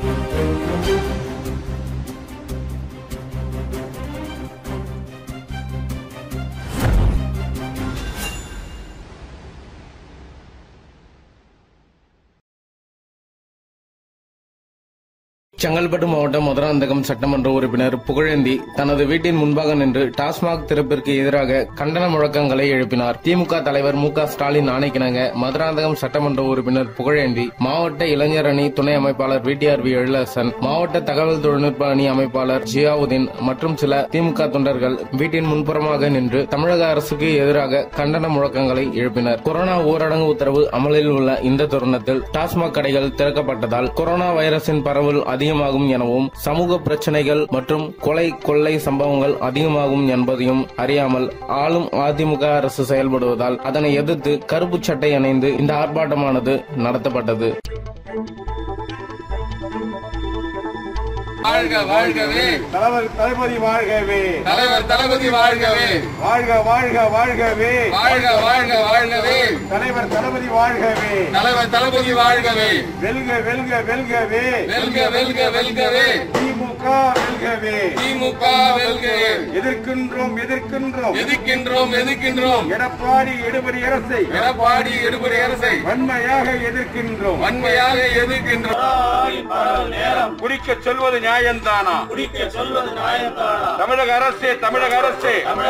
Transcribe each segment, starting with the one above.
செங்கல்பட்டு மாவட்டம் மதுராந்தகம் சட்டமன்ற உறுப்பினர் புகழேந்தி தனது வீட்டின் முன்பாக நின்று டாஸ்மாக் திறப்பிற்கு எதிராக கண்டன முழக்கங்களை எழுப்பினார் திமுக தலைவர் மு க ஸ்டாலின் ஆணைக்கிணங்க மதுராந்தகம் சட்டமன்ற உறுப்பினர் புகழேந்தி மாவட்ட இளைஞர் அணி துணை அமைப்பாளர் விடிஆர் வி எழிலரசன் மாவட்ட தகவல் தொழில்நுட்ப அணி அமைப்பாளர் ஜியாவுதீன் மற்றும் சில திமுக தொண்டர்கள் வீட்டின் முன்புறமாக நின்று தமிழக அரசுக்கு எதிராக கண்டன முழக்கங்களை எழுப்பினர் கொரோனா ஊரடங்கு உத்தரவு அமலில் உள்ள இந்த தருணத்தில் டாஸ்மாக் கடைகள் திறக்கப்பட்டதால் கொரோனா வைரஸின் பரவல் அதிகமாகும் எனவும் சமூக பிரச்சனைகள் மற்றும் கொலை கொள்ளை சம்பவங்கள் அதிகமாகும் என்பதையும் அறியாமல் ஆளும் அதிமுக அரசு செயல்படுவதால் அதனை எதிர்த்து கருப்பு சட்டை அணிந்து இந்த ஆர்ப்பாட்டமானது நடத்தப்பட்டது வாழ்க வாழ்கவே தலைவர் தளபதி வாழ்கவே தலைவர் தளபதி வாழ்கவே வாழ்க வாழ்க வாழ்கவே வாழ்க வாழ்க வாழ்கவே தலைவர் தளபதி வாழ்கவே தலைவர் தளபதி வாழ்கவே வெல்க வெல்க வெல்கவே வெல்க வெல்க வெல்கவே திமுக வெல்கவே திமுக வெல்கவே எதிர்க்கின்றோம் எதிர்க்கின்றோம் எதிர்க்கின்றோம் எதிர்க்கின்றோம் எடப்பாடி எடுபடி அரசை எடப்பாடி எடுபடி அரசை வன்மையாக எதிர்க்கின்றோம் வன்மையாக எதிர்க்கின்றோம் குடிக்க சொல்வது நியாயம்தானா தமிழக அரசே தமிழக அரசே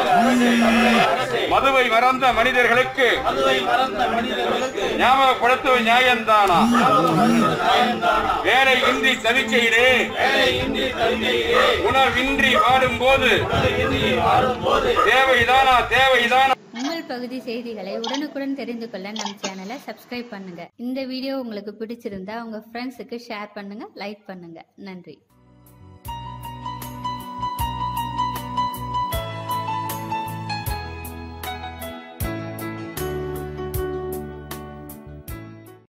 மதுவை மறந்த மனிதர்களுக்கு ஞாபகப்படுத்துவது நியாயம்தானா வேலை இன்றி தவிக்கையிலே உணவின்றி வாடும்போது தேவைதானா தேவைதானா உங்கள் பகுதி செய்திகளை உடனுக்குடன் தெரிந்து கொள்ள நம் சேனலை சப்ஸ்கிரைப் பண்ணுங்க இந்த வீடியோ உங்களுக்கு பிடிச்சிருந்தா உங்க ஃப்ரெண்ட்ஸுக்கு ஷேர் பண்ணுங்க லைக் பண்ணுங்க நன்றி